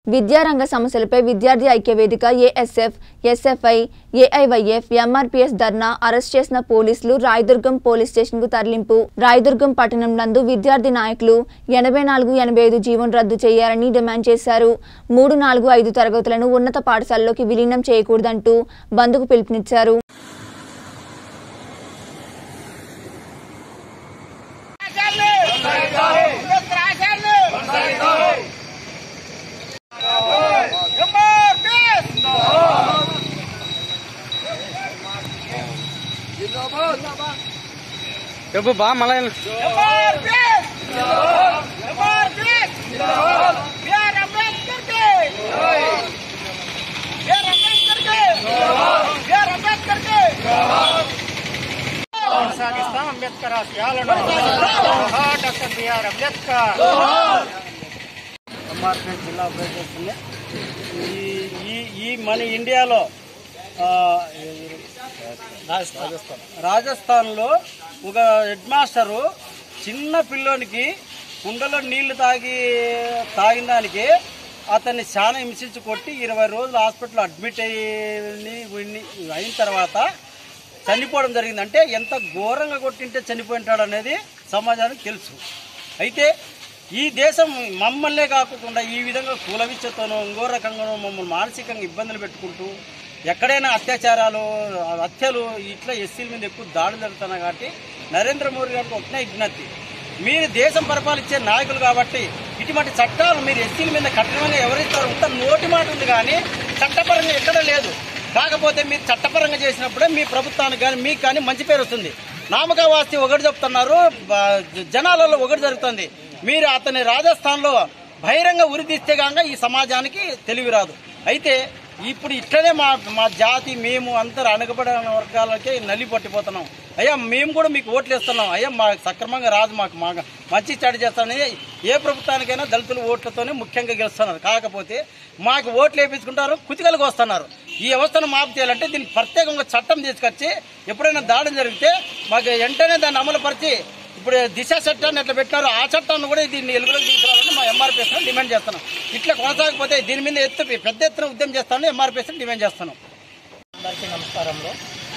విద్యారంగ సమస్యలపై విద్యార్థి ఐక్య వేదిక ఏఎస్ఎఫ్ ఎస్ఎఫ్ఐ ఏఐవైఎఫ్ ఎంఆర్పీఎస్ ధర్నా అరెస్ట్ చేసిన పోలీసులు రాయదుర్గం పోలీస్ స్టేషన్కు తరలింపు రాయదుర్గం పట్టణం నందు విద్యార్థి నాయకులు ఎనభై నాలుగు ఎనభై ఐదు జీవన్ రద్దు చేయాలని డిమాండ్ చేశారు మూడు నాలుగు ఐదు తరగతులను ఉన్నత పాఠశాలలోకి విలీనం చేయకూడదంటూ బంద్కు పిలుపునిచ్చారు చెప్పు బా మళ్ళీ కొనసాగిస్తాం అంబేద్కర్ ఆశయాలను జోహార్ డాక్టర్ బిఆర్ అంబేద్కర్ ఎంఆర్పీఎస్ జిల్లా ఉపయోగిస్తుంది ఈ ఈ ఈ మన ఇండియాలో ఆ, రాజస్థాన్ రాజస్థాన్లో ఒక హెడ్ మాస్టరు చిన్న పిల్లోనికి కుండలో నీళ్లు తాగి తాగిన దానికి అతన్ని చాలా హింసించి కొట్టి ఇరవై రోజులు హాస్పిటల్లో అడ్మిట్ అయ్యి ఉన్ని- అయిన తర్వాత చనిపోవడం జరిగింది అంటే ఎంత ఘోరంగా కొట్టింటే చనిపోయింటాడు అనేది సమాజానికి తెలుసు అయితే ఈ దేశం మమ్మల్నే కాకుండా ఈ విధంగా కులవిచ్చతోనో ఇంకో రకంగానో మమ్మల్ని మానసికంగా ఇబ్బందులు పెట్టుకుంటూ ఎక్కడైనా అత్యాచారాలు హత్యలు ఇట్లా ఎస్సీల మీద ఎక్కువ దాడులు జరుగుతున్నాయి కాబట్టి నరేంద్ర మోడీ గారికి ఒకటే విజ్ఞప్తి మీరు దేశం పరిపాలించే నాయకులు కాబట్టి ఇటువంటి చట్టాలు మీరు ఎస్సీల మీద కఠినంగా ఎవరిస్తారు ఉంట నోటి మాట ఉంది కానీ చట్టపరంగా ఎక్కడ లేదు కాకపోతే మీరు చట్టపరంగా చేసినప్పుడే మీ ప్రభుత్వానికి కానీ మీకు కానీ మంచి పేరు వస్తుంది నామక వాస్తి ఒకటి చెప్తున్నారు బ- జనాలలో ఒకటి జరుగుతుంది మీరు అతని రాజస్థాన్లో బహిరంగ ఉరిదీస్తే కాక ఈ సమాజానికి తెలివి రాదు అయితే ఇప్పుడు ఇట్లనే మా మా జాతి మేము అందరు అణగబడిన వర్గాలకే నలి పట్టిపోతున్నాం అయ్యా మేము కూడా మీకు ఓట్లు ఇస్తున్నాం అయ్యా మాకు సక్రమంగా రాదు మాకు మా మంచి చెడు చేస్తానని ఏ ప్రభుత్వానికైనా దళితుల ఓట్లతోనే ముఖ్యంగా గెలుస్తున్నారు కాకపోతే మాకు ఓట్లు వేయించుకుంటారు కుతికలకు వస్తున్నారు ఈ వ్యవస్థను మాపు చేయాలంటే దీనికి ప్రత్యేకంగా చట్టం తీసుకొచ్చి ఎప్పుడైనా దాడి జరిగితే మాకు వెంటనే దాన్ని అమలుపరిచి ఇప్పుడు దిశ చట్టాన్ని ఎట్లా పెట్టారో ఆ చట్టాన్ని కూడా దీన్ని వెలుగులోకి తీసుకురావాలని మా ఎంఆర్పీఎస్ డిమాండ్ చేస్తున్నాం ఇట్లా కొనసాగకపోతే దీని మీద ఎత్తు పెద్ద ఎత్తున ఉద్యమం చేస్తానని ఎంఆర్పీఎస్ డిమాండ్ చేస్తున్నాం అందరికీ నమస్కారంలో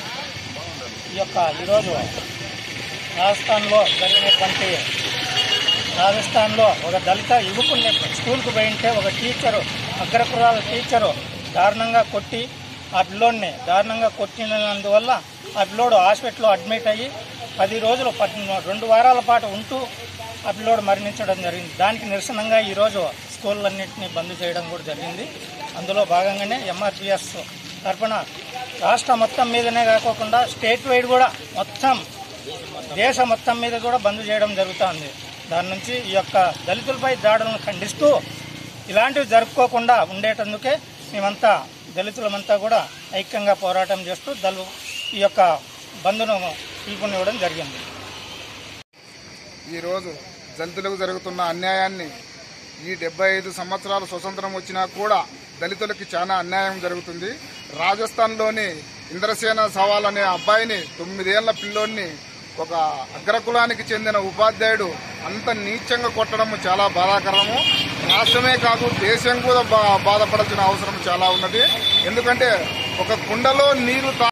ఈ యొక్క ఈరోజు రాజస్థాన్లో జరిగినటువంటి రాజస్థాన్లో ఒక దళిత యువకుని స్కూల్కి పోయింటే ఒక టీచరు అగ్రకురాల టీచరు దారుణంగా కొట్టి ఆ పిల్లోడిని దారుణంగా కొట్టినందువల్ల ఆ పిల్లోడు హాస్పిటల్లో అడ్మిట్ అయ్యి పది రోజులు పద్ రెండు వారాల పాటు ఉంటూ ఆ పిల్లోడు మరణించడం జరిగింది దానికి నిరసనంగా ఈరోజు స్కూళ్ళన్నింటినీ బంద్ చేయడం కూడా జరిగింది అందులో భాగంగానే ఎంఆర్పిఎస్ తరఫున రాష్ట్ర మొత్తం మీదనే కాకుండా స్టేట్ వైడ్ కూడా మొత్తం దేశ మొత్తం మీద కూడా బంద్ చేయడం జరుగుతుంది దాని నుంచి ఈ యొక్క దళితులపై దాడులను ఖండిస్తూ ఇలాంటివి జరుపుకోకుండా ఉండేటందుకే మేమంతా దళితులమంతా కూడా ఐక్యంగా పోరాటం చేస్తూ దళు ఈ యొక్క బంద్ను పిలుపునివ్వడం జరిగింది ఈరోజు దళితులకు జరుగుతున్న అన్యాయాన్ని ఈ డెబ్బై ఐదు సంవత్సరాలు స్వతంత్రం వచ్చినా కూడా దళితులకి చాలా అన్యాయం జరుగుతుంది రాజస్థాన్లోని ఇంద్రసేన సవాల్ అనే అబ్బాయిని తొమ్మిదేళ్ల పిల్లోడిని ఒక అగ్రకులానికి చెందిన ఉపాధ్యాయుడు అంత నీచంగా కొట్టడం చాలా బాధాకరము రాష్ట్రమే కాదు దేశం కూడా బా బాధపడాల్సిన అవసరం చాలా ఉన్నది ఎందుకంటే ఒక కుండలో నీరు తా